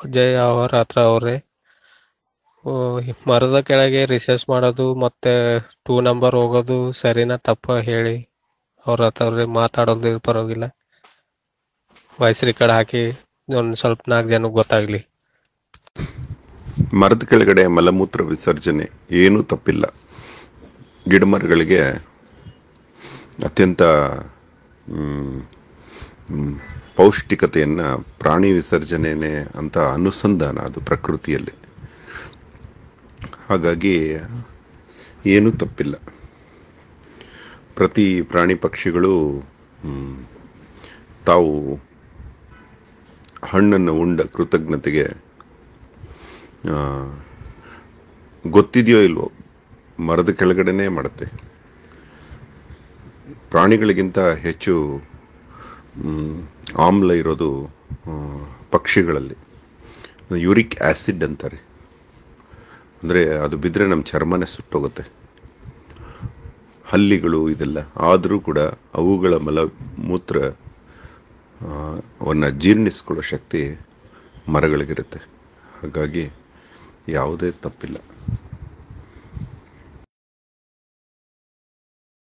ಜಯ ಅವರ ಹತ್ರ ಅವ್ರೆ ಓ, ಮರದ ಕೆಳಗೆ ರಿಸರ್ಚ್ ಮಾಡೋದು ಮತ್ತೆ ಟೂ ನಂಬರ್ ಹೋಗೋದು ಸರಿನಾ ತಪ್ಪ ಹೇಳಿ ಅವ್ರ ಹತ್ರ ಅವ್ರೆ ಮಾತಾಡೋದು ಪರವಾಗಿಲ್ಲ ವಾಯ್ಸ್ ರೆಕಾರ್ಡ್ ಹಾಕಿ ಒಂದ್ ಸ್ವಲ್ಪ ನಾಲ್ಕು ಜನಕ್ಕೆ ಗೊತ್ತಾಗ್ಲಿ ಮರದ ಕೆಳಗಡೆ ಮಲಮೂತ್ರ ವಿಸರ್ಜನೆ ಏನೂ ತಪ್ಪಿಲ್ಲ ಗಿಡಮರಗಳಿಗೆ ಅತ್ಯಂತ ಮ್, ಮ್, ಪೌಷ್ಟಿಕತೆಯನ್ನ ಪ್ರಾಣಿ ವಿಸರ್ಜನೆನೆ ಅಂತ ಅನುಸಂಧಾನ ಅದು ಪ್ರಕೃತಿಯಲ್ಲಿ ಹಾಗಾಗಿ ಏನೂ ತಪ್ಪಿಲ್ಲ ಪ್ರತಿ ಪ್ರಾಣಿ ಪಕ್ಷಿಗಳು ಮ್, ತಾವು ಹಣ್ಣನ್ನು ಉಂಡ ಕೃತಜ್ಞತೆಗೆ ಆ, ಗೊತ್ತಿದೆಯೋ ಇಲ್ವೋ ಮರದ ಕೆಳಗಡೆನೇ ಮಾಡುತ್ತೆ ಪ್ರಾಣಿಗಳಿಗಿಂತ ಹೆಚ್ಚು ಮ್, ಆಮ್ಲ ಇರೋದು ಆ, ಪಕ್ಷಿಗಳಲ್ಲಿ ಯೂರಿಕ್ ಆಸಿಡ್ ಅಂತಾರೆ ಅಂದರೆ ಅದು ಬಿದ್ದರೆ ನಮ್ಮ ಚರ್ಮನೇ ಸುಟ್ಟೋಗುತ್ತೆ ಹಲ್ಲಿಗಳು ಇದೆಲ್ಲ ಆದರೂ ಕೂಡ ಅವುಗಳ ಮಲ ಮೂತ್ರ ಆ, ಅವನ್ನ ಜೀರ್ಣಿಸ್ಕೊಳ್ಳೋ ಶಕ್ತಿ ಮರಗಳಿಗಿರುತ್ತೆ ಹಾಗಾಗಿ ಯಾವುದೇ ತಪ್ಪಿಲ್ಲ